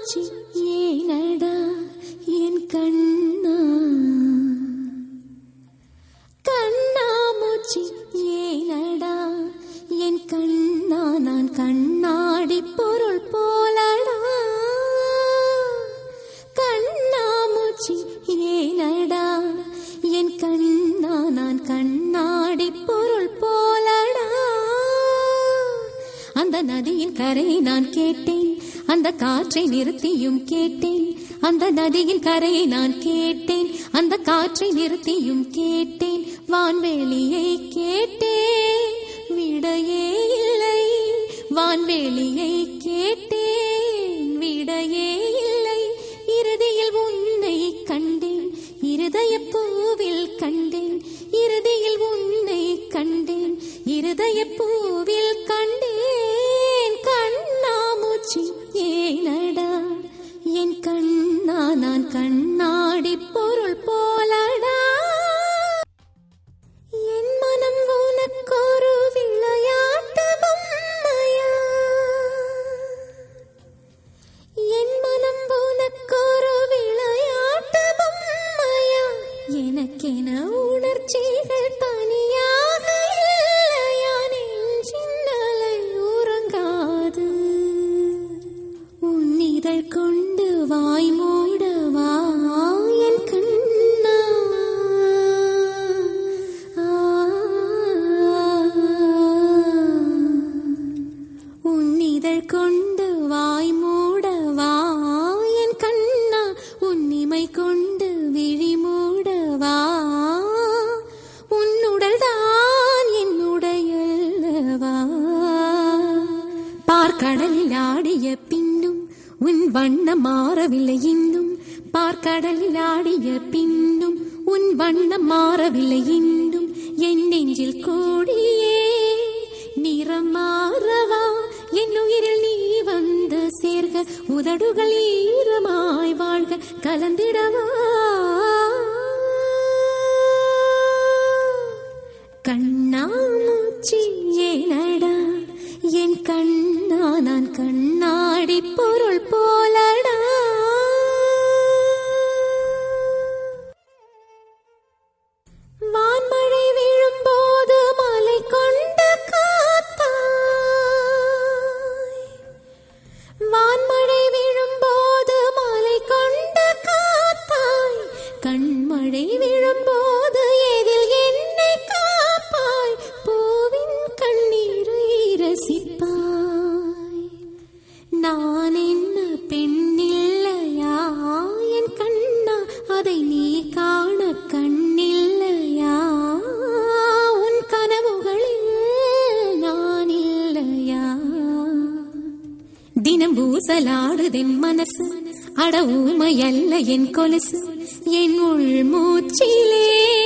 கண்ணாமூச்சி ஏனடா என் கண்ணா கண்ணாமூச்சி ஏனடா என் கண்ணா நான் கண்ணாடி பொருள் போலடா கண்ணாமூச்சி ஏனடா என் கண்ணா நான் கண்ணாடி பொருள் போலடா அந்த நதியின் கரையை நான் கேட்டேன் அந்த காற்றை நிறுத்தியும் கேட்டேன் அந்த நதியின் கரையை நான் கேட்டேன் அந்த காற்றை நிறுத்தியும் கேட்டேன் வான்வெளியை கேட்டேன் விடையே இல்லை வான்வெளியை கேட்டேன் விடையே இல்லை இறுதியில் உன்னை கண்டேன் இருதய பூவில் கண்டேன் இறுதியில் உன்னை கண்டேன் இருதய பூவில் கண்டேன் கண்ணாமூச்சி ஏனடா என் கண்ணா நான் கண்ணாடி பொருள் போலடா என் மனம் உனக்கொரு விளையாட்டு பொம்மையா என் மனம் உனக்கொரு விளையாட்டு பொம்மையா எனக்கென உணர்ச்சிகள் தனியாக இல்லையா நெஞ்சின்னலை உறங்காது உன்னிதழ் கொண்டு வாய் மூடவா என் கண்ணா உன்னிதழ் கொண்டு வாய் மூடவா என் கண்ணா உன்னிமை கொண்டு விழி மூடவா உன்னுடல் தான் என்னுடையல்லவா பார்க்கடலில் ஆடிய பின்னும் உன் வண்ணம் மாறவில்லை இன்னும் பார்க்கடலில் ஆடிய பின்னும் உன் வண்ணம் மாறவில்லை இன்னும் என் நெஞ்சில் கூடியே நிறம் மாறவா என் உயிரில் நீ வந்து சேர்க உதடுகள் ஈரமாய் வாழ்க கலந்திடவா கண்ணாமூச்சி ஏனடா என் கண்ணா நான் கண்ணாடி பொருள் போலடா வான்மழை விழும்போது மலை கொண்ட காத்தாய் வான்மழை விழும்போது மலை கொண்ட காத்தாய் கண்மழை விழும்போது எதில் என்னை காப்பாய் பூவின் கண்ணீரை ரசிப்பாய் நான் என்ன பெண்ணில்லையா என் கண்ணா அதை நீ காண கண்ணில்லையா உன் கனவுகளில் நான் இல்லையா தினம் ஊசலாடுதென் மனசு அட ஊமையல்ல என் கொலுசு என் உள் மூச்சிலே